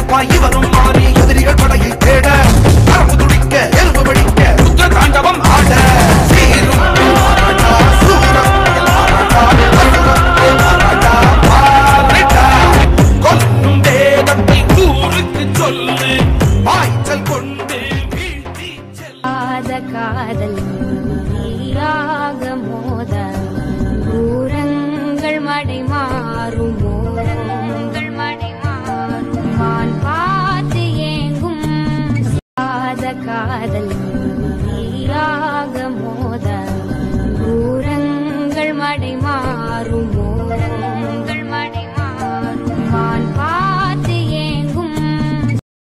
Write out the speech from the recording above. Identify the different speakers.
Speaker 1: நெருப்பாய் இவனும் மாறி எதிரிகள் படையை தேட நரம்பு துடிக்க எலும்பு வெடிக்க ருத்ர தாண்டவம் ஆட சீரும் மாறாட்டா, சூரம் மாறாட்டா, அசுரம் மாறாட்டா, மாறிட்டா. கொல்லும் வேதத்தை ஊருக்கு சொல்லு பாய்ச்சல் கொண்டு வீழ்த்தி செல்
Speaker 2: காத காதல் நீராக மோத தூரங்கள் மடை மாறும் மோரங்கள் மடை மாறும் மான் பார்த்து ஏங்கும் காத காதல் நீராக மோத தூரங்கள் மடை மாறும்